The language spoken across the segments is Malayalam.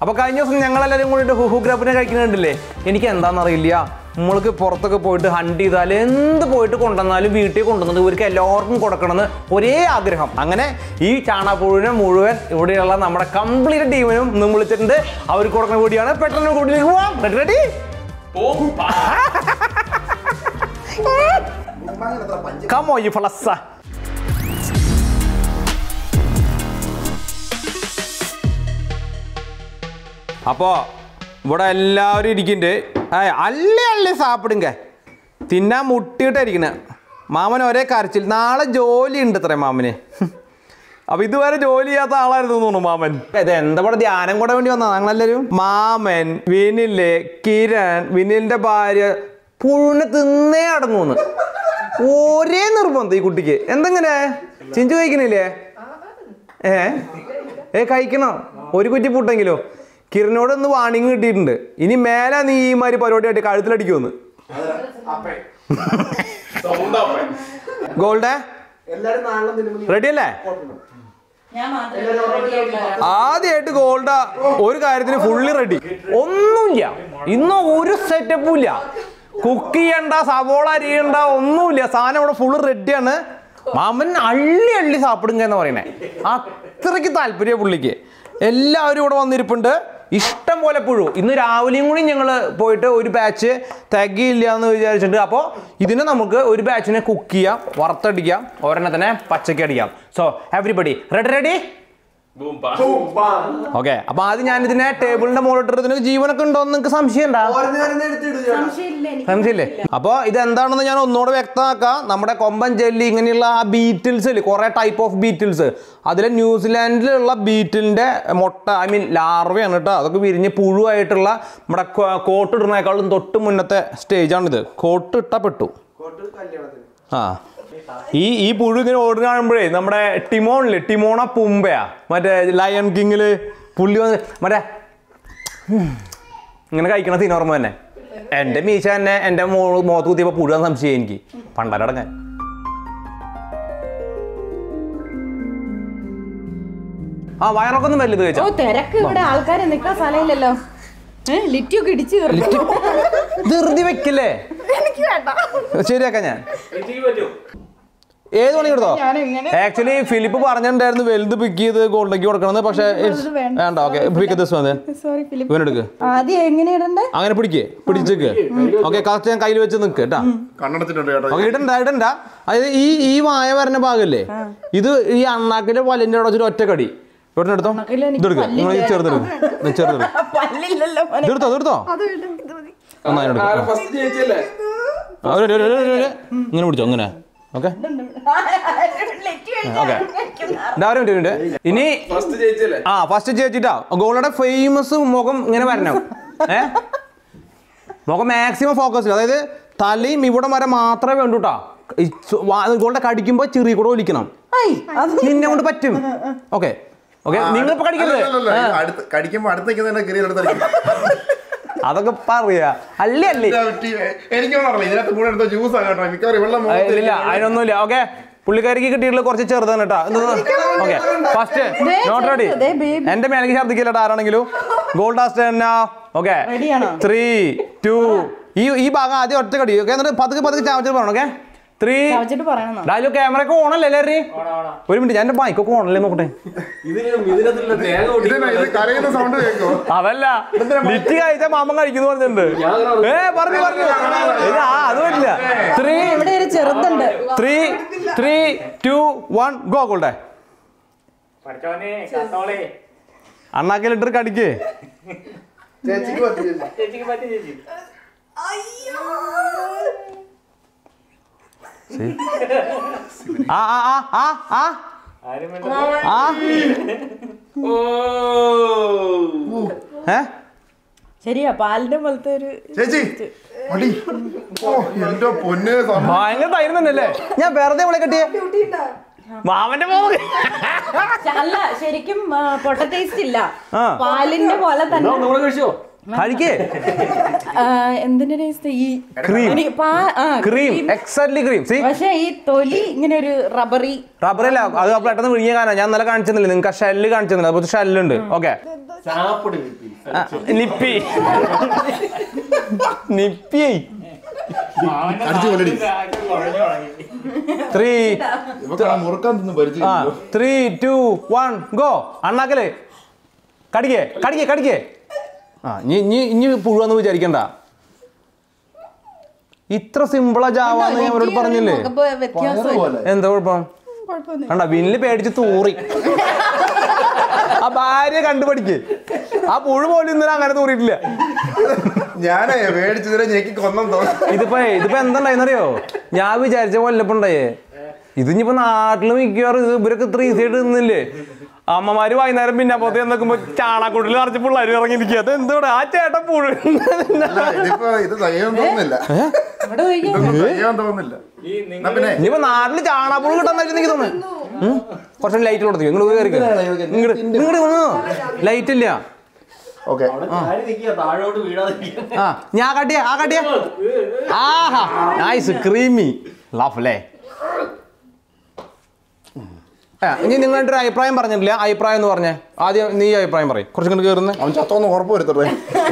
അപ്പോൾ കഴിഞ്ഞ ദിവസം ഞങ്ങളെല്ലാവരും കൂടിയിട്ട് ഹുഹു ഗ്രബിനെ കഴിക്കുന്നുണ്ടല്ലേ എനിക്ക് എന്താണെന്നറിയില്ല നമ്മൾക്ക് പുറത്തൊക്കെ പോയിട്ട് ഹണ്ട് ചെയ്താൽ എന്ത് പോയിട്ട് കൊണ്ടുവന്നാലും വീട്ടിൽ കൊണ്ടുവന്നത് ഇവർക്ക് എല്ലാവർക്കും കൊടുക്കണമെന്ന് ഒരേ ആഗ്രഹം അങ്ങനെ ഈ ചാണാപ്പുഴുവിനെ മുഴുവൻ ഇവിടെയുള്ള നമ്മുടെ കംപ്ലീറ്റ് ടീമിനും ഇന്ന് വിളിച്ചിട്ടുണ്ട് അവർക്ക് കൊടുക്കുന്ന കൂടിയാണ് പെട്ടെന്ന് കൂടിയിലേക്ക് പോവാം റെഡി റെഡി കമോ ഈ ഫ്ലസ്സ അപ്പോ ഇവിടെ എല്ലാവരും ഇരിക്കുന്നുണ്ട് ഏയ് അല്ലേ അല്ലേ സാപ്പിടുങ്ക തിന്നാൻ മുട്ടിയിട്ടായിരിക്കണ മാമൻ ഒരേ കരച്ചിൽ നാളെ ജോലി ഉണ്ട് അത്രേ മാമന് അപ്പൊ ഇതുവരെ ജോലി ചെയ്യാത്ത ആളായിരുന്നു തോന്നുന്നു മാമൻ ഇത് എന്താ ഇവിടെ ധ്യാനം കൂടെ വേണ്ടി വന്നാ ഞങ്ങളെല്ലാരും മാമൻ വിനില് കിരൺ വിനിലിന്റെ ഭാര്യ പുഴുനെ തിന്നേ അടങ്ങൂന്ന് ഒരേ നിർബന്ധം ഈ കുട്ടിക്ക് എന്തെങ്ങനെ ചിഞ്ചു കഴിക്കണില്ലേ ഏ ഏ കഴിക്കണം ഒരു കുറ്റി പുട്ടെങ്കിലോ കിരണിനോട് ഒന്ന് വാണിങ് കിട്ടിയിട്ടുണ്ട് ഇനി മേലെ നീ ഈ മാതിരി പരിപാടിയായിട്ട് കഴുത്തിലടിക്കുമെന്ന് ഗോൾഡേ എല്ലാരും നാളെ തിരുമ്പി റെഡി അല്ലേ ഞാൻ മാത്രമേ ആദ്യമായിട്ട് ഗോൾഡ ഒരു കാര്യത്തിന് ഫുള്ളി റെഡി ഒന്നുമില്ല ഇന്ന് ഒരു സെറ്റപ്പും ഇല്ല കുക്ക് ചെയ്യണ്ട സവോള അരിയണ്ട ഒന്നുമില്ല സാധനം ഇവിടെ ഫുള്ള് റെഡിയാണ് മാമൻ അള്ളി അള്ളി സാപ്പിടുങ്ക എന്ന് പറയണേ അത്രയ്ക്ക് താല്പര്യ പുള്ളിക്ക് എല്ലാവരും ഇവിടെ വന്നിരിപ്പുണ്ട് ഇഷ്ടം പോലെ പുഴു ഇന്ന് രാവിലെയും കൂടി ഞങ്ങൾ പോയിട്ട് ഒരു ബാച്ച് തികയില്ല എന്ന് വിചാരിച്ചിട്ട് അപ്പോൾ ഇതിനെ നമുക്ക് ഒരു ബാച്ചിനെ കുക്ക് ചെയ്യാം വറുത്തടിക്കാം ഒരെണ്ണത്തിനെ പച്ചക്ക് അടിക്കാം so everybody ready ready okay അപ്പൊ ആദ്യം ഞാൻ ഇതിനെ ടേബിളിന്റെ മുകളിലിട്ട് ഇതിന് ജീവനൊക്കെ ഉണ്ടോ എന്ന് നിങ്ങൾക്ക് സംശയം ഉണ്ടാ ഓരോന്ന് ഓരോന്ന് എടുത്തിടും ചേട്ടാ. സംശയമില്ല എനിക്ക് സംശയമില്ലേ അപ്പോൾ ഇത് എന്താണെന്ന് ഞാൻ ഒന്നുകൂടെ വ്യക്തമാക്കാം നമ്മുടെ കൊമ്പൻ ജെല്ലി ഇങ്ങനെയുള്ള ആ ബീറ്റിൽസ് ഇല്ലേ കുറേ ടൈപ്പ് ഓഫ് ബീറ്റിൽസ് അതിൽ ന്യൂസിലാൻഡിലുള്ള ബീറ്റിലിന്റെ മുട്ട ഐ മീൻ ലാർവയാണ് കേട്ടോ അതൊക്കെ വിരിഞ്ഞ് പുഴുവായിട്ടുള്ള നമ്മുടെ കോ- കോട്ട് ഇടുന്നേക്കാളും തൊട്ട് മുന്നത്തെ സ്റ്റേജാണിത് കോട്ട് ഇട്ടാ പെട്ടു കോട്ട് കല്യാണത്തിന് ആ ഈ ഈ പുഴു ഇങ്ങനെ ഓടുന്ന കാണുമ്പോഴേ നമ്മുടെ ടിമോണില്ലേ ടിമോണ പുമ്പയാ മറ്റേ ലയൺ കിങ്ങില് പുള്ളി വന്ന് മറ്റേ ഉം, ഇങ്ങനെ കഴിക്കണ തിനോർമ്മ തന്നെ എൻ്റെ മീശ തന്നെ എൻ്റെ മോള് മുഖത്ത് കുത്തിയപ്പോൾ പുഴുവാൻ സംശയം എനിക്ക് പണ്ടാരടങ്ങാൻ ആ വയറൊക്കെ ഒന്നും വലുത് ഓ കഴിച്ചാ തിരക്ക് ഇവിടെ ആൾക്കാരെ നിക്കാൻ സ്ഥലമില്ലല്ലോ ഏഹ് ലിറ്റിയൊക്കെ ഇടിച്ചു ധൃതി വെക്കില്ലേ എനിക്ക് വേണ്ട ശരിയാക്കാം ഞാൻ ഏത് പണി കൊടുത്തോ ഞാൻ ഇങ്ങനെ ആക്ച്വലി ഫിലിപ്പ് പറഞ്ഞിട്ടുണ്ടായിരുന്നു വലുത് പിക്ക് ചെയ്ത് ഗോൾഡേക്ക് കൊടുക്കണമെന്ന് പക്ഷേ it's- വേണ്ട. വേണ്ട ഓക്കെ പിക്ക് ദിസ് വന്നേ സോറി ഫിലിപ്പ് ഇവനെടുക്ക് ആദ്യം എങ്ങനെ ഇടണ്ടേ അങ്ങനെ പിടിക്ക് പിടിച്ചേക്ക് ഓക്കെ കറക്റ്റ് ഞാൻ കയ്യിൽ വെച്ച് നിൽക്ക് കേട്ടാ കണ്ണടച്ചിട്ടുണ്ട് ചേട്ടാ ഓക്കെ ഇടണ്ട ഇടണ്ട അതായത് ഈ ഈ വായ വരുന്ന ഭാഗല്ലേ ഇത് ഈ അണ്ണാക്കിന്റെ വലിന്റെ അവിടെ വെച്ചിട്ട് ഒറ്റ കടി ഇവിടെ എടുത്തോ അണ്ണാക്കില് എനിക്ക് ഇതെടുക്ക നിങ്ങൾ ഈ ചെറുതെടുക്ക് നീ ചെറുതെടുക്ക് പല്ലില്ലല്ലോ മോനെ. ഇതെടുത്തോ ഇതെടുത്തോ അത് ഇട്, ഇത് മതി. നന്നായി എടുക്കാം ആരാ ഫസ്റ്റ് ജയിച്ചല്ലേ ഇങ്ങനെ പിടിച്ചോ അങ്ങനെ ഓക്കെ ലിറ്റി കഴിക്കാൻ ഓക്കെ കഴിക്കുന്ന എല്ലാവരും ഒരു minute. ഇനി ഫസ്റ്റ് ജയിച്ചല്ലേ ആ ഫസ്റ്റ് ചേച്ചിട്ടാ ഗോളുടെ ഫേമസ് മുഖം ഇങ്ങനെ വരണം ഏ മുഖം മാക്സിമം ഫോക്കസ് അതായത് തലയും ഇവിടെ വരെ മാത്രമേ വേണ്ടൂ കേട്ടോ ഗോളുടെ കടിക്കുമ്പോൾ ചെറിയ കൂടെ ഒലിക്കണം ഐ, അത് നിന്നെ കൊണ്ട് പറ്റും ഓക്കെ ഓക്കെ നിങ്ങൾ ഇപ്പൊ കടിക്കരുത് അല്ലല്ലല്ല, ഇത് അടുത്ത് കടിക്കുമ്പോ അടുത്ത് നിൽക്കുന്നതിന്റെ കീറിൽ എടുത്ത് അതൊക്കെ പറയാ അല്ലേ അല്ലേ എനിക്കൊന്നും അറിയില്ല ഇതിനകത്ത് കൂടെ എടുത്ത ജ്യൂസ് ആണ് കേട്ടോ മിക്കവാറും വെള്ളം ഏ, ഇല്ല അതിനൊന്നുമില്ല ഓക്കെ പുള്ളിക്കാരിക്ക് കിട്ടിയിട്ടുള്ള കുറച്ച് ചെറുതാണ് കേട്ടോ ഓക്കെ ഫസ്റ്റ് ദേ നോട്ട് റെഡി ചെറുത്, ദേ baby. എന്റെ മേലേക്ക് ഛർദ്ദിക്കില്ല ആരാണെങ്കിലും ഗോൾഡ് ആസ്റ്റ് തന്നെ ഓക്കെ Ready ആണോ? ത്രീ ടു ഈ ഈ ഭാഗം ആദ്യം ഒറ്റ കടി ഓക്കെ എന്നിട്ട് പതുക്കെ പതുക്കെ ചാവച്ചിട്ട് പറയണം ഓക്കെ ത്രീ ചവച്ചിട്ട് പറയണം ഡാലു ക്യാമറയൊക്കെ ഓണല്ലേ എല്ലാവരും ഒരു മിനിറ്റ് ഞാൻ എന്റെ ബൈക്കൊക്കെ ഓണല്ലേ നോക്കട്ടെ ഇതിനകത്തുള്ള തേങ്ങ ഇതിന് ഇത് കരയുന്ന സൗണ്ട് കേൾക്കോ അതല്ല ലിറ്റി കഴിച്ച മാമൻ കഴിക്കുന്നു പറഞ്ഞിട്ടുണ്ട് ഏ പറഞ്ഞു പറഞ്ഞു ഇത് ആ അത് പറ്റില്ല ത്രീ ഇവിടെ ഒരു ചെറുതുണ്ട് three three two one go ഗോൾഡേ പഠിച്ചോനെ കത്തോളെ അണ്ണാക്കിലിട്ട് കടിക്ക് ചേച്ചിക്ക് പറ്റി ചേച്ചി ചേച്ചിക്ക് പറ്റി ചേച്ചി ആ ആ ആ ആ ആ ആരും വേണ്ട ആ ഓ ഏ ശരിയാ പാലിന്റെ പോലത്തെ ഒരു ചേച്ചി മടി ഓ എന്റെ പൊന്ന് സംഭവം. ഭയങ്കര തൈരം തന്നെയല്ലേ ഞാൻ വെറുതെ വിളെ കെട്ടിയേ മാമന്റെ മോള് ച- അല്ല ശരിക്കും പൊട്ട ടേസ്റ്റ് ഇല്ല ആ. പാലിന്റെ പോലെ തന്നെ നമ്മളെ കഴിച്ചോ കഴിക്കേ ആ, എന്തിന്റെ ടേസ്റ്റ് ഈ Cream. എനിക്ക് പാ- ആ, ക്രീം cream. എക്സാക്ട്ലി ക്രീം സി പക്ഷെ ഈ തൊലി ഇങ്ങനെ ഒരു റബ്ബറി റബ്ബറല്ല അത് പെട്ടെന്ന് വിഴിഞ്ഞ കാരണം ഞാൻ നല്ല കാണിച്ചിരുന്നില്ല നിങ്ങൾക്ക് ആ ഷെല്ല് കാണിച്ചിരുന്നില്ല അതുപോലെ ഷെല്ലുണ്ട് ഓക്കെ ചാപ്പിട് കിട്ടി നിപ്പി നിപ്പി അടിച്ചു കൊല്ലടി ത്രീ ഇവക്ക് ആ മുറുക്കാൻ തിന്ന് ആ പരിചയം ത്രീ ടു വൺ ഗോ അണ്ണാക്കല് കടിക്കേ കടിക്കേ കടിക്കേ ആ ഇനി ഇനി ഇനി പുഴുവെന്ന് വിചാരിക്കണ്ട ഇത്ര സിമ്പിളാ ജാവാന്ന് ഞാൻ അവരോട് പറഞ്ഞില്ലേ മുഖപ്പ് വ്യത്യാസം പോലെ എന്താ കുഴപ്പം കണ്ട വില്ല് പേടിച്ച് തൂറി ആ ഭാര്യ കണ്ടുപഠിക്ക് ആ പുഴു പോലും ഇന്നലെ അങ്ങനെ തൂറിയിട്ടില്ല ഞാനേ മേടിച്ചതിനെ ഞെക്കി കൊന്നം തോന്നുന്നു ഇതിപ്പോ ഇതിപ്പോ എന്താണ്ടായെന്നറിയോ ഞാൻ വിചാരിച്ച കൊല്ലപ്പുണ്ടായേ ഇത് ഇനിയിപ്പോ നാട്ടില് മിക്കവാറും ഇത് ഇവരൊക്കെ ഇത്ര ഈസി ആയിട്ട് നിന്നില്ലേ അമ്മമാര് വൈകുന്നേരം പിന്നെ അപ്പുറത്ത് നോക്കുമ്പോ ചാണാക്കൂട്ടിൽ നിറച്ച് പിള്ളേര് ഇറങ്ങിയിരിക്കുക അത് എന്തോടെ ആ ചേട്ടൻ പുഴു അല്ല ഇതിപ്പോ ഇത് തയ്യാൻ തോന്നുന്നില്ല ഇവിടെ ഒഴികെ ഇതൊന്നും തയ്യാൻ തോന്നുന്നില്ല ഈ എന്നാ പിന്നെ ഇനിയിപ്പോ നാട്ടില് ചാണാപ്പുഴു കിട്ടാന്നായിട്ട് എനിക്ക് തോന്നുന്നു ഉം? കുറച്ച് ലൈറ്റ് കൊടുത്തു ഇങ്ങോട്ട് കയറി ഇങ്ങോട്ട് ഇങ്ങോട്ട് ലൈറ്റ് ഇല്ല ഓക്കെ അവിടെ ചാരി നിൽക്കുക താഴോട്ട് വീഴാതിരിക്കുക ആ ഞാൻ കാട്ടിയ ആ കാട്ടിയ ആഹാ നൈസ് ക്രീമി ലവ് അല്ലേ ഇനി നിങ്ങളുടെ ഒരു അഭിപ്രായം പറഞ്ഞിട്ടില്ല അഭിപ്രായം എന്ന് പറഞ്ഞേ ആദ്യം നീ അഭിപ്രായം പറയും കുറച്ചും കൂടി കയറുന്നേ അവൻ ചത്തോന്ന് ഉറപ്പ് വരുത്തട്ടെ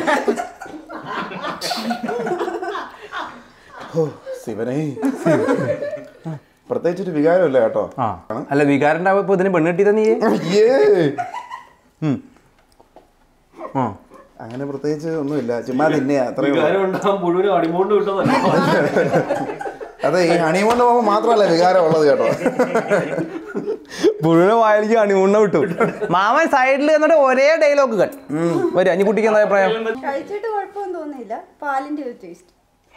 ഓ, ശിവനേ പ്രത്യേകിച്ചൊരു വികാരമില്ല കേട്ടോ ആ അല്ല വികാരം ഉണ്ടാവും ഇപ്പൊ ഇതിന് പെണ്ണ് കിട്ടിയതാ നീ അയ്യേ ഉം. ആ അങ്ങനെ പ്രത്യേകിച്ച് ഒന്നുമില്ല ചുമ്മാ തിന്നെയാ അത്രയും വികാരം ഉണ്ടാകാൻ മുഴുവനും അടിമോണ്ട് കിട്ടുന്നല്ല അതെ ഈ ഹണിമൂണിന് പോകുമ്പോൾ മാത്രമല്ല വികാരം ഉള്ളത് കേട്ടോ പുഴുവിനെ വായിലേക്ക് അണിമുണ്ണ വിട്ടു മാമൻ സൈഡിൽ എന്നിട്ട് ഒരേ ഡയലോഗുകൾ വരും അഞ്ഞു കുട്ടിക്ക് എന്താ അഭിപ്രായം കഴിച്ചിട്ട് കുഴപ്പമൊന്നും തോന്നിയില്ല പാലിന്റെ ഒരു ടേസ്റ്റ്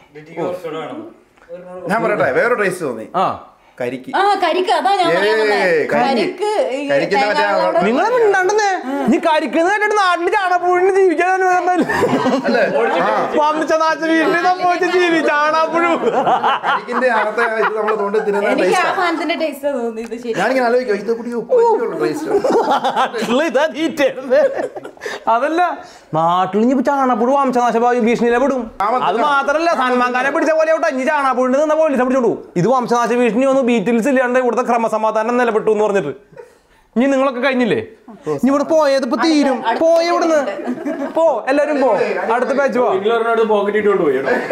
ഞാൻ പറയട്ടെ വേറൊരു ടേസ്റ്റ് തോന്നി ആ കരിക്ക് ആ കരിക്ക് അതാ ഞാൻ പറയാൻ വന്നേ. ഏയ്, കരിക്ക്. കരിക്ക് ഈ കരിക്കിന്റെ മറ്റേ ആ തേങ്ങാവെള്ളം നിങ്ങളെ മിണ്ടാണ്ടെന്നേ നീ കരിക്കുന്ന കേട്ടിട്ട് നാട്ടില് ചാണാപ്പുഴിന് ജീവിക്കാൻ വമ്മിച്ച നാശ വീട്ടിൽ സംഭവിച്ച ജീവി ചാണാപ്പുഴു കരിക്കിന്റെ അകത്തെ ഇത് നമ്മൾ തോണ്ടി തിന്നുന്ന എനിക്ക് ആ ടേസ്റ്റ് സാധനത്തിന്റെ ടേസ്റ്റ് തോന്നി ഇത് ശരി ഞാനിങ്ങനെ ആലോചിക്കും ഇത് കൂടി ടേസ്റ്റ് നാട്ടില് ഇതാ തീറ്റയായിരുന്നെ. അതല്ല നാട്ടിൽ ഇനി ചാണാപ്പുഴു വംശനാശ ഭീഷണിയിലെ വിടും അത് മാത്രല്ല സൽമാൻ ഖാനെ പിടിച്ച പോലെ ഔട്ട് അഞ്ഞ് ചാണാപ്പുഴിന് നിന്ന പോലീസ് പിടിച്ചോണ്ടു ഇത് വംശനാശ ഭീഷണി വന്നു ബീറ്റിൽസ് ഇല്ലാണ്ട് ഇവിടുത്തെ ക്രമസമാധാനം നിലപ്പെട്ടു എന്ന് പറഞ്ഞിട്ട് ഇനി നിങ്ങളൊക്കെ കഴിഞ്ഞില്ലേ ഇനി ഇവിടെ പോയത് ഇപ്പൊ തീരും പോയ ഇവിടുന്ന് പോ എല്ലാരും പോ അടുത്ത ബാച്ച് പോ നിങ്ങളൊരെണ്ണടുത്ത് പോക്കറ്റ് ഇട്ടുകൊണ്ട് പോയി കേട്ടോ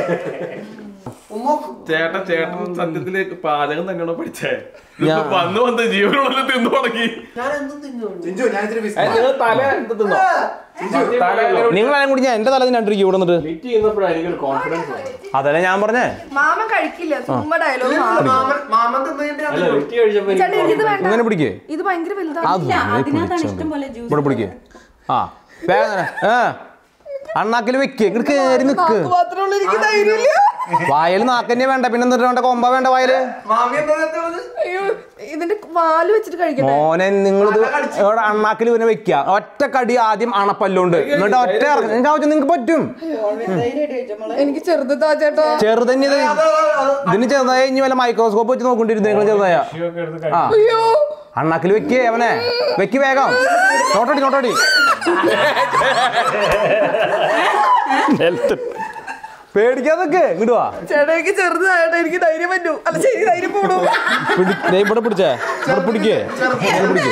ചേട്ടൻ ചേട്ടൻ സത്യത്തില് പാചകം തന്നെയാണോ പഠിച്ചേ ഞാൻ- വന്ന് വന്ന് ജീവനുള്ള തിന്നു തുടങ്ങി ചിഞ്ചു ഞാൻ ഇത്തിരി ഏ, നിങ്ങൾ തല എന്ത് തിന്നോ തല നിങ്ങൾ എല്ലാം കൂടി ഞാൻ എന്റെ തല രണ്ടിരിക്കും ഇവിടെ നിന്നിട്ട് ലിറ്റ് ചെയ്യുന്നപ്പോഴാണ് എനിക്കൊരു കോൺഫിഡൻസ് വന്നത് അതല്ലേ ഞാൻ പറഞ്ഞേ മാമൻ കഴിക്കില്ല ചുമ്മാ ഡയലോഗ് അല്ല ലിറ്റ് കഴിച്ചപ്പോ എനിക്ക് ചേട്ടാ ഇത് വേണ്ട ഇങ്ങനെ പിടിക്കേ ഇത് ഭയങ്കര വലുതാണ് അത് അതിനകത്താണ് ഇഷ്ടം പോലെ ജ്യൂസ് ഇവിടെ പിടിക്കേ ആ വേഗം ഏ അണ്ണാക്കിൽ വെക്ക് ഇങ്ങോട്ട് കേറി നിക്ക് വായൽ നാക്കന്നെ വേണ്ട പിന്നെ എന്നിട്ട് വേണ്ട കൊമ്പ വേണ്ട വായല് അയ്യോ ഇതിന്റെ വാല് വെച്ചിട്ട് കഴിക്കട്ടെ മോനെ നിങ്ങളിത് ഇവിടെ അണ്ണാക്കിൽ ഇവനെ വെക്കുക ഒറ്റ കടി ആദ്യം അണപ്പല്ലുണ്ട് എന്നിട്ട് ഒറ്റ ഇറങ്ങി നിങ്ങൾക്ക് ആവശ്യം നിങ്ങൾക്ക് പറ്റും എനിക്ക് ചെറുതാ ചേട്ടാ ചെറുതന്നെ ഇത് ഇതിന് ചെറുതായ ഇനി വല്ല മൈക്രോസ്കോപ്പ് വെച്ച് നോക്കൊണ്ടിരുന്നു നിങ്ങൾ ചെറുതായ ഒക്കെ എടുത്ത് ആ അയ്യോ അണ്ണാക്കിൽ വെക്കേ അവനെ വെക്ക് വേഗം നോട്ടടി നോട്ടടി പേടിക്കാതൊക്കെ ഇങ്ങോട്ട് വാ ചേട്ടാ എനിക്ക് ചെറുതായിട്ട് എനിക്ക് ധൈര്യം പറ്റൂ അല്ല ശരി ധൈര്യം പോണു പിടി- ദേ ഇവിടെ പിടിച്ചേ ഇവിടെ പിടിക്കേ ഇവിടെ പിടിക്കേ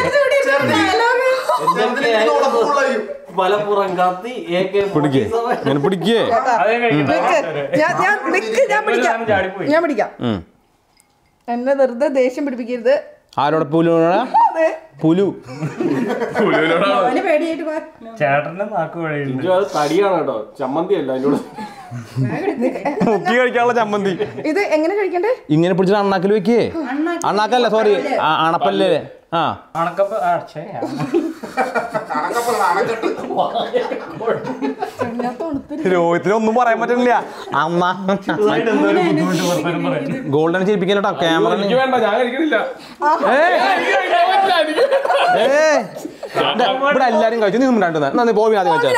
മലപ്പുറം കത്തി എ കെ പിടിക്കേ ഇങ്ങനെ പിടിക്കേ അതേ കഴിക്കട്ടെ ഞാൻ ഞാൻ നിക്ക് ഞാൻ പിടിക്കാം ഒരു സാധനം ചാടിപ്പോയി. ഞാൻ പിടിക്കാം ഉം. എന്നെ വെറുതെ ദേഷ്യം പിടിപ്പിക്കരുത് ആരോടെ പുലു അതെ പുലു അവന് പേടിയായിട്ട് പോ. ചേട്ടന്റെ നാക്ക് വഴിയുണ്ട് അത് തടിയാണ് കേട്ടോ ചമ്മന്തി അല്ല അതിനോട് മുക്കി കഴിക്കാനുള്ള ചമ്മന്തി ഇത് എങ്ങനെ കഴിക്കണ്ടേ ഇങ്ങനെ പിടിച്ചിട്ട് അണ്ണാക്കിൽ വെക്കേ അണ്ണാക്കിൽ അണ്ണാക്കല്ല സോറി അണപ്പല്ലേ ആ അണക്കപ്പ് ആ, ഛേ. രോഹിത്തിന് ഒന്നും പറയാൻ പറ്റുന്നില്ല അമ്മ ഇതായിട്ട് എന്തോ ഒരു ബുദ്ധിമുട്ട് പുറത്തേക്കും പറയും. ഗോൾഡൻ ചിരിപ്പിക്കലട്ടോ ക്യാമറ എനിക്ക് വേണ്ട ഞാൻ കഴിക്കണില്ല ഇവിടെ എല്ലാരും കഴിച്ചു നീ മിണ്ടാണ്ടുന്ന നന്ദി പോയി ആദ്യം കഴിച്ചാ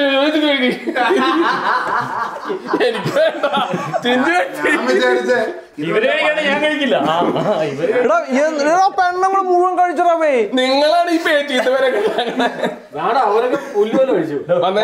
എനിക്ക് വേണ്ട ചിഞ്ചു കഴിച്ചു ഞാൻ വിചാരിച്ചേ ഇവര് കഴിക്കാതെ ഞാൻ കഴിക്കില്ല ആ, ആ, ഇവര് എടാ എടാ പെണ്ണുങ്ങൾ മുഴുവൻ കഴിച്ചടാവേ നിങ്ങളാണ് ഈ പേച്ച് ഇതുവരെ വേണ്ട അവരൊക്കെ പുല്ലുപോലെ കഴിച്ചു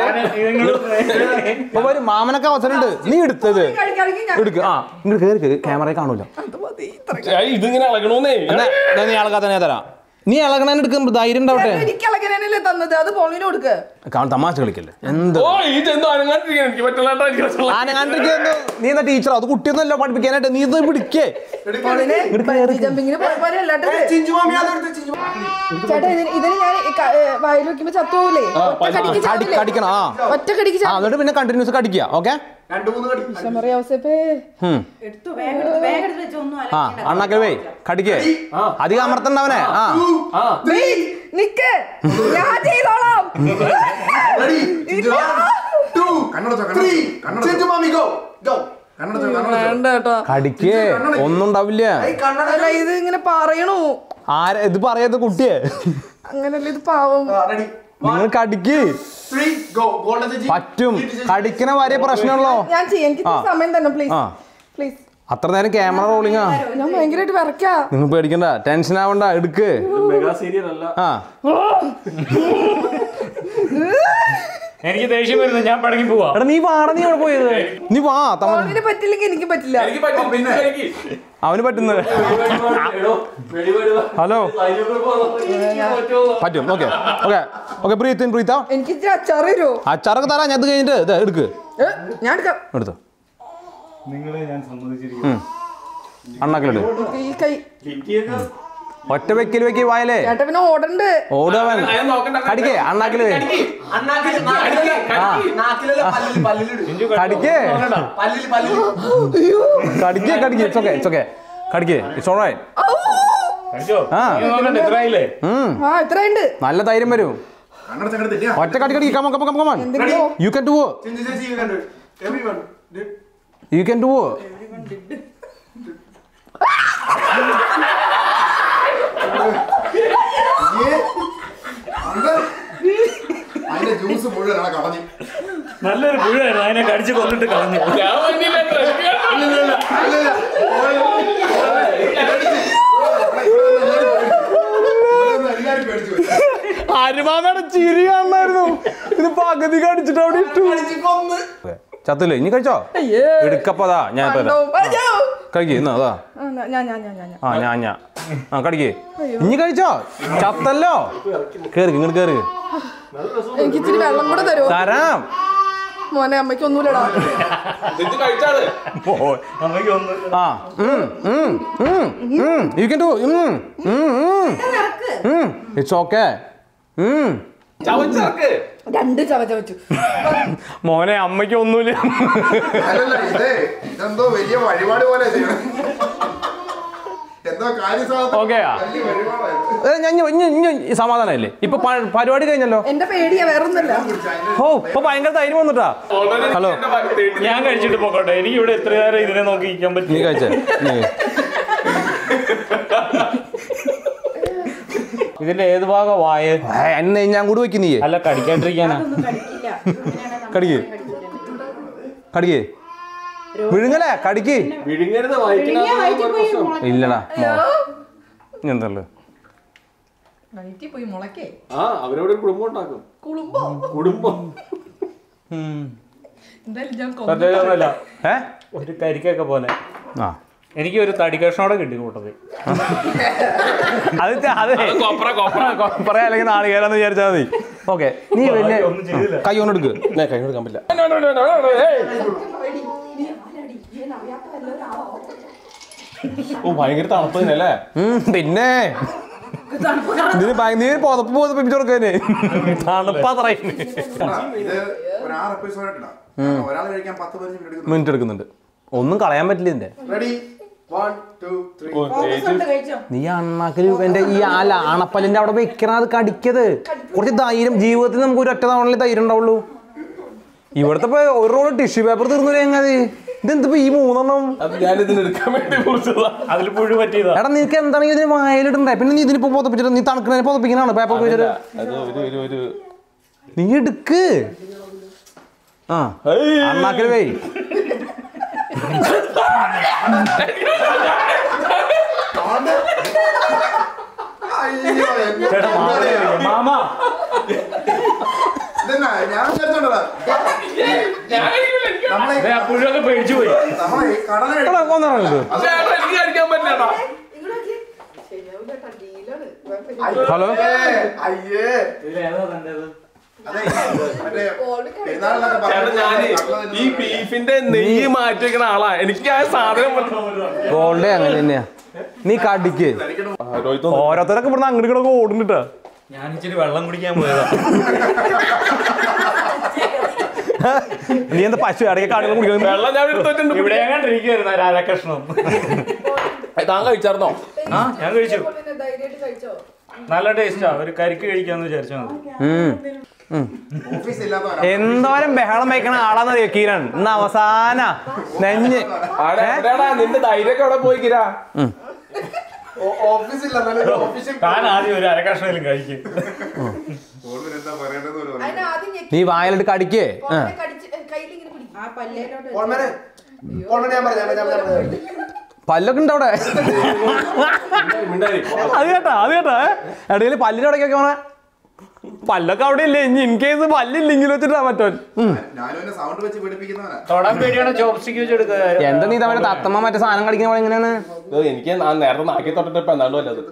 ഇപ്പൊ വരും മാമനൊക്കെ അവസരമുണ്ട് നീ എടുത്തത് കഴിക്കാണെങ്കിൽ ഞാൻ എടുക്ക് ആ ഇങ്ങോട്ട് കേറി കേറി ക്യാമറ കാണൂല അത് മതി ഇത്ര ഇതിങ്ങനെ ഇളകണോന്നേ എന്നാ എന്നാ നീ ഇളകാതെ ഞാൻ തരാം നീ ഇളകണേന് എടുക്കുമ്പോ ധൈര്യം ഉണ്ടാവട്ടെ എനിക്ക് ഇളകനല്ലേ തന്നത് അത് പോളിന് കൊടുക്ക് കാണും തമാശ കളിക്കല്ലേ എന്ത് ഓ ഈ ജന്തു അനങ്ങാണ്ടിരിക്കാൻ എനിക്ക് പറ്റില്ലാണ്ടാ എനിക്ക് രസമുള്ള. ആനങ്ങാണ്ടിരിക്കുന്നു നീ എന്നാ ടീച്ചർ അത് കുട്ടിയൊന്നുമല്ല പഠിപ്പിക്കാനായിട്ട് നീ ഇത് പിടിക്കേ പോളിന് ബഞ്ചി ജമ്പിങ്ങിന് പോയ പോലെ അല്ലാണ്ട് ചേട്ടാ ഇതിന് ഇതിന് ഞാൻ വായിൽ വെക്കുമ്പോ ചത്തുപോകൂലേ ഒറ്റ കടിക്ക് കടി ചാവില്ലേ? കടിക്കണം ആ ഒറ്റ കടിക്ക് ആ എന്നിട്ട് പിന്നെ കണ്ടിന്യൂസ് കടിക്കുക ഓക്കെ ഔസേപ്പേ എടുത്തു വേഗം എടുത്ത് വേഗം എടുത്ത് വെച്ച് ഒന്നും ആ അണ്ണാക്കൽ വേ കടിക്കേ അധികം അമർത്തണ്ടവനെ ആ വെയിറ്റ്, നിക്ക് ഞാൻ ചെയ്തോളാം വേണ്ട കേട്ടോ കടിക്കേ ഒന്നും ഉണ്ടാവില്ല അല്ല ഇത് ഇങ്ങനെ പറയണു ആര ഇത് പറയാത്ത കുട്ടിയെ അങ്ങനല്ല ഇത് പാവം നിങ്ങൾ കടിക്ക് പറ്റും കടിക്കണ വരെ പ്രശ്നമുള്ളോ ഞാൻ ചെയ്യാം എനിക്ക് ഇത്തിരി ആ. സമയം തന്നെ പ്ലീസ് ആ പ്ലീസ് അത്ര നേരം ക്യാമറ റോളിങ്ങാ ഞാൻ ഭയങ്കരമായിട്ട് വിറക്കാ നിങ്ങൾ പേടിക്കണ്ട ടെൻഷൻ ആവണ്ട എടുക്ക് മെഗാ സീരിയൽ അല്ല ആ എനിക്ക് ദേഷ്യം വരുന്നു ഞാൻ പടങ്ങി പോവാ എടാ നീ വാട നീ എവിടെ പോയത് നീ വാ തമ പോളിന് പറ്റില്ലെങ്കിൽ എനിക്ക് പറ്റില്ല എനിക്ക് പറ്റും പിന്നെ എനിക്ക് അവന് പറ്റുന്നത് ഹലോ പറ്റും okay okay okay breathe in breathe out എനിക്ക് ഇച്ചിരി അച്ചാറ് തരുമോ അച്ചാറൊക്കെ തരാം ഞാൻ ഇത് കഴിഞ്ഞിട്ട് ഇത് എടുക്ക് ഏ, ഞാൻ എടുക്കാം എടുത്തു നിങ്ങളെ ഞാൻ സമ്മതിച്ചിരിക്കുന്നു അണ്ണാക്കലിട് ഈ കൈ ഒറ്റ വെക്കൽ വെക്കി വായലേ ചേട്ടാ പിന്നെ ഓടണ്ട് ഓടുവൻ ഞാൻ നോക്കണ്ട കടിക്കേ അണ്ണാക്കല് കടിക്കേ കടിക്കേ കടിക്കേ ഇറ്റ്സ് ഓക്കെ ഇറ്റ്സ് ഓക്കെ കടിക്കേ ഇറ്റ്സ് ഓൾറൈറ്റ് കഴിച്ചോ ആ നീ നോക്കണ്ട എത്ര ആയില്ലേ ഉം ആ ഇത്രയുണ്ട് നല്ല ധൈര്യം വരും ഒറ്റ കടി കടി കമ കമ കമ കമ എന്തെങ്കിലും you can do you can do അതിന്റെ ജ്യൂസ് മുഴുവൻ അവിടെ കളഞ്ഞു നല്ലൊരു പുഴയായിരുന്നു അതിനെ കടിച്ച് കൊന്നിട്ട് കളഞ്ഞു ഞാൻ വന്നില്ല എല്ലാരും പേടിച്ചു പോയി. അരുമാമയുടെ ചിരി കാണായിരുന്നു ഇത് പകുതി കടിച്ചിട്ട് അവിടെ ഇട്ടു ചത്തില്ലേ ഇനി കഴിച്ചോ അയ്യേ എടുക്കപ്പതാ ഞാൻ ഇപ്പൊ തരാം. കണ്ടോ? അയ്യോ. കഴിക്കേ ഇന്ന് അതാ ആ, ഞാൻ ഞാൻ ഞാൻ ഞാൻ ഞാൻ ആ ഞാൻ ഞാൻ ആ കടിക്കേ ഇനി കഴിച്ചോ ചത്തല്ലോ കേറി ഇങ്ങോട്ട് കേറി എനിക്ക് ഇച്ചിരി വെള്ളം കൂടെ തരുമോ തരാം മോനെ അമ്മയ്ക്ക് ഒന്നുമില്ലടാ ഇത് കഴിച്ചാണ് അമ്മയ്ക്ക് ഒന്ന് ആ you can do it's okay ചവച്ചർക്ക് രണ്ട് ചവച്ച വെച്ചു മോനെ അമ്മയ്ക്ക് ഒന്നുമില്ല അല്ലല്ല ഇത് ഇതെന്തോ വലിയ വഴിപാട് പോലെ ചെയ്യണം എന്തോ കാര്യസാധനം ഓക്കെയാ? വലിയ വഴിപാടായിരുന്നു ഏ, ഞാൻ ഇഞ്ഞ് ഇഞ്ഞ് ഇഞ്ഞ് സമാധാനമല്ലേ ഇപ്പൊ പ- പരിപാടി കഴിഞ്ഞല്ലോ എന്റെ പേടിയാ വേറൊന്നുമല്ല ഓ ഇപ്പൊ ഭയങ്കര ധൈര്യം വന്നിട്ടാ ഹലോ ഞാൻ കഴിച്ചിട്ട് പോകട്ടെ എനിക്ക് ഇവിടെ എത്ര നേരം ഇതിനെ നോക്കി ഇരിക്കാൻ നീ പറ്റും കഴിച്ചേ നീ ഇതിന്റെ ഏത് ഭാഗം വായ ഏ, എന്നെ ഞാൻ കൂടി വെക്കും നീ അല്ല കടിക്കാണ്ടിരിക്കാനാ ഒന്നും കഴിക്കില്ല അങ്ങനെയാണ് നമ്മൾ കടിക്ക് കടിക്ക് വിഴുങ്ങലേ കടിക്ക് വിഴുങ്ങരുത് വിഴുങ്ങിയ വയറ്റിൽ പോയി മുളയ്ക്കും. ഇല്ലടാ മോ എന്തള്ളു വയറ്റിൽ പോയി മുളക്കേ ആ അവരവിടെ ഒരു കുടുംബം ഉണ്ടാക്കും കുളുമ്പോ കുടുംബം എന്തായാലും ഞാൻ കൊന്നു. പ്രത്യേകമൊന്നുമല്ല ഏ ഒരു കരിക്കൊക്കെ പോലെ ആ എനിക്ക് ഒരു തടി കഷ്ണോടെ കിട്ടി കൂട്ടത്തിൽ അത് ത- അത് കൊപ്ര കൊപ്ര പറയാ അല്ലെങ്കിൽ നാളികേരാന്ന് വിചാരിച്ചാൽ മതി ഓക്കെ നീ വലിയ ഒന്നും ചെയ്തില്ല. കൈ കൊണ്ട് എടുക്ക് ഞാൻ കൈ കൊടുക്കാൻ പറ്റില്ല ഓ ഭയങ്കര തണുപ്പ് തന്നെ അല്ലേ ഉം, പിന്നെ ഇതിന് ഭയ- നീ പുതപ്പ് പുതപ്പിച്ചു കൊടുക്കന്നെ തണുപ്പാ പറയുന്നത് ഇത് ഒരു ആറ് എപ്പിസോഡ് ഇടാം ഒരാൾ കഴിക്കാൻ പത്ത് പതിനഞ്ച് മിനിറ്റ് എടുക്കുന്നു മിനിറ്റ് എടുക്കുന്നുണ്ട് ഒന്നും കളയാൻ പറ്റില്ല ഇതിന്റെ ready one two three Focus ഉണ്ട്, കഴിച്ചോ നീ അണ്ണാക്കിൽ എന്റെ ഈ അല്ല അണപ്പല്ലിന്റെ അവിടെ വെക്കണ അത് കടിക്കത് കുറച്ച് ധൈര്യം ജീവിതത്തിൽ നമുക്ക് ഒരു ഒറ്റ തവണ ധൈര്യം ഉണ്ടാവുള്ളൂ ഇവിടുത്തെ ഇപ്പൊ ഒരു റോൾ ടിഷ്യൂ പേപ്പർ തീർന്നു എങ്ങനെ ഇതെന്തിപ്പോ ഈ മൂന്നെണ്ണം അത് ഞാൻ ഇതിന് എടുക്കാൻ വേണ്ടി കുറിച്ചതാ അതിൽ പുഴു പറ്റിയതാ എടാ നിനക്ക് എന്താണെങ്കിൽ ഇതിന് വായലിടണ്ടേ പിന്നെ നീ ഇതിനിപ്പോ പുതപ്പിച്ചിട്ട് നീ തണുക്കണേ പുതപ്പിക്കണാണ് പേപ്പർ വെച്ചിട്ട് അത് ഒരു ഒരു ഒരു നീ എടുക്ക് ആ അണ്ണാക്കൽ വേ അയ്യോ എന്നെ ചേട്ടാ മാമനെ വിളിക്കാം. മാമ ഇതെന്നാ ഞാൻ വിചാരിച്ചോണ്ടതാ നമ്മളെ ദേ, ആ പുഴുവൊക്കെ പേടിച്ചു പോയി നമ്മളെ ഈ കടല എടാ, ഒന്നിറങ്ങ് ഇത്. ചേട്ടാ എനിക്ക് കഴിക്കാൻ പറ്റില്ലടാ ഹലോ അയ്യേ ഇതിലേതാ തന്റേത് അതെ മറ്റേ പെരുന്നാളിനൊക്കെ ചേട്ടാ ഞാന് പറഞ്ഞ ഈ ബീഫിന്റെ നെയ്യ് മാറ്റി വെക്കണ ആളാ എനിക്ക് ആ സാധനം ഗോൾഡേ അങ്ങനെ തന്നെയാ നീ കടിക്ക് രോഹിത് ഓരോരുത്തരൊക്കെ ഇവിടുന്ന് അങ്ങോട്ട് ഇങ്ങോട്ട് ഓടുന്നുട്ടാ ഞാൻ ഇച്ചിരി വെള്ളം കുടിക്കാൻ പോയതാ നീ എന്താ പശു ഇടയ്ക്ക് കാടുകൾ കുടിക്കുന്നു വെള്ളം ഞാൻ എടുത്തിട്ടുണ്ട് ഇവിടെ എങ്ങാണ്ടിരിക്കുവായിരുന്നു രാധാകൃഷ്ണൻ താൻ കഴിച്ചായിരുന്നോ ആ ഞാൻ കഴിച്ചു ധൈര്യമായിട്ട് കഴിച്ചോ നല്ല ടേസ്റ്റാ ഒരു കരിക്ക് കഴിക്കാന്ന് വിചാരിച്ചാൽ മതി ഓഫീസ് ഇല്ലാത്തവരാ എന്തോരം ബഹളം വയ്ക്കണ ആളാന്നറിയോ കിരൺ ഇന്ന് അവസാന നെഞ്ഞ് ആടെ എവിടെയാടാ നിന്റെ ധൈര്യമൊക്കെ അവിടെ പോയിക്കിരാ ഓഫീസ് ഇല്ല എന്നാലും ഓഫീസിൽ താൻ ആദ്യം ഒരു അരക്കഷ്ണയിലും കഴിക്കും ഓൾവെൻ എന്താ പറയേണ്ടത് പോലും അറിയില്ല. അതിന് ആദ്യം ഞെക്കി നീ വായിലിട്ട് കടിക്കേ ആ. പുറമെ കടിച്ച് കയ്യിലിങ്ങനെ പിടിക്കും ആ പല്ലേലോട്ട് ഓൾമനെ ഓൾമനെ ഞാൻ പറഞ്ഞു ഞാൻ പറഞ്ഞു പല്ലൊക്കെ ഉണ്ട് അവിടെ മിണ്ടായി അത് കേട്ടാ അത് കേട്ടാ ഇടയിൽ പല്ലിന്റെ ഇടയ്ക്കൊക്കെ വേണേ പല്ലൊക്കെ അവിടെ ഇല്ലേ ഇനി ഇൻ കേസ് പല്ലില്ലെങ്കിൽ വെച്ചിട്ടാ മറ്റോൻ ഉം. ഞാനും എന്നെ സൗണ്ട് വെച്ച് പിടിപ്പിക്കുന്നവനാ തൊടാൻ പേടിയാണ് ചോപ്സ്റ്റിക്ക് വെച്ച് എടുക്കുക എന്താ നീ തമ്മിൽ തത്തമ്മ മറ്റേ സാധനം കടിക്കുന്ന പോലെ എങ്ങനെയാണ് ഇത് എനിക്ക് നാ- നേരത്തെ നാക്കി തൊട്ടിട്ട് ഇപ്പൊ എന്താണ്ട് വല്ലത്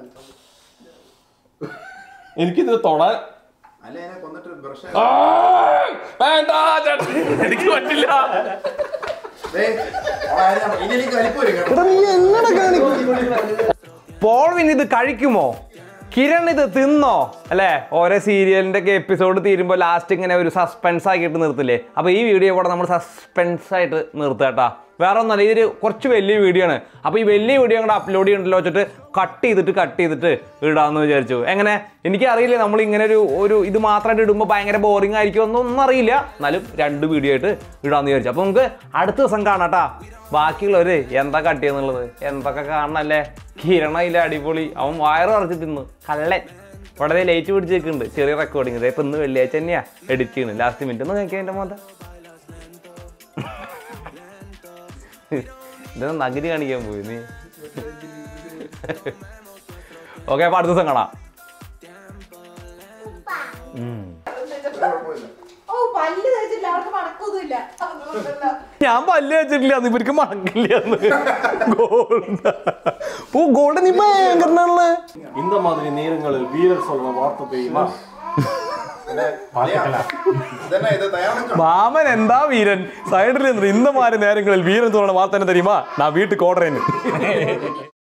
എനിക്കിത് തൊടാൻ അല്ല എന്നെ കൊന്നിട്ട് ബ്രഷ് ആ! വേണ്ട ചേട്ടാ എനിക്ക് പറ്റില്ല ഇനി എനിക്ക് വലിപ്പം വരും കേട്ടോ എടാ നീ എന്നടാ പോൾ പിന്നെ ഇത് കഴിക്കുമോ കിരൺ ഇത് തിന്നോ അല്ലേ ഓരോ സീരിയലിന്റെ ഒക്കെ എപ്പിസോഡ് തീരുമ്പോൾ ലാസ്റ്റ് ഇങ്ങനെ ഒരു സസ്പെൻസ് ആക്കിയിട്ട് നിർത്തില്ലേ അപ്പൊ ഈ വീഡിയോ കൂടെ നമ്മൾ സസ്പെൻസ് ആയിട്ട് നിർത്താട്ടാ വേറെ ഒന്നല്ല ഇതൊരു കുറച്ച് വലിയ വീഡിയോ ആണ് അപ്പൊ ഈ വലിയ വീഡിയോ കൂടെ അപ്ലോഡ് ചെയ്യണ്ടല്ലോ വെച്ചിട്ട് കട്ട് ചെയ്തിട്ട് കട്ട് ചെയ്തിട്ട് ഇടാന്ന് വിചാരിച്ചു എങ്ങനെ എനിക്കറിയില്ല നമ്മൾ ഇങ്ങനെ ഒരു ഒരു ഇത് മാത്രമായിട്ട് ഇടുമ്പോൾ ഭയങ്കര ബോറിംഗ് ആയിരിക്കും ഒന്നും അറിയില്ല എന്നാലും രണ്ട് വീഡിയോ ആയിട്ട് ഇടാന്ന് വിചാരിച്ചു അപ്പൊ നമുക്ക് അടുത്ത ദിവസം കാണാട്ടാ ബാക്കിയുള്ളവര് എന്താ കട്ടിയെന്നുള്ളത് എന്തൊക്കെ കാണണല്ലേ കിരണയില്ല അടിപൊളി അവൻ വയറ് നിറച്ചിട്ട് ഇന്ന് കള്ളൻ വളരെ ലേറ്റ് പിടിച്ച് നിൽക്കുന്നുണ്ട് ചെറിയ റെക്കോർഡിങ് ഇതേ ഇപ്പൊ ഇന്ന് വെള്ളിയാഴ്ച തന്നെയാ എഡിറ്റ് ചെയ്യുന്നത് ലാസ്റ്റ് മിനിറ്റ് ഒന്ന് നോക്കിയാൽ എൻ്റെ മോന്ത ഇതൊന്ന് നഗരി കാണിക്കാൻ പോയി നീ ഓക്കെ അപ്പൊ അടുത്ത ദിവസം കാണാം ഓ പല്ല് തേച്ചില്ല അവർക്ക് മണക്കൊന്നുമില്ല അതുകൊണ്ടല്ല ഞാൻ പല്ല് വെച്ചിട്ടില്ല അത് ഇവർക്ക് മണക്കില്ല ഗോൾഡ് ഓ ഗോൾഡ് നീ ഭയങ്കരനാണല്ലേ இந்த மாதிரி நேரங்களில் வீரர் சொல்ற வார்த்தை தெரியுமா ഇതന്നെ ഇത് തയ്യാറെടുക്കണം മാമൻ എന്താ വീരൻ സൈഡിൽ നിന്ന് ഇന്ന മാറി നേരങ്ങളിൽ വീരൻ തോന്നുന്ന വാർത്ത തന്നെ തരുമാ ഞാൻ വീട്ടിൽ കോടറേന്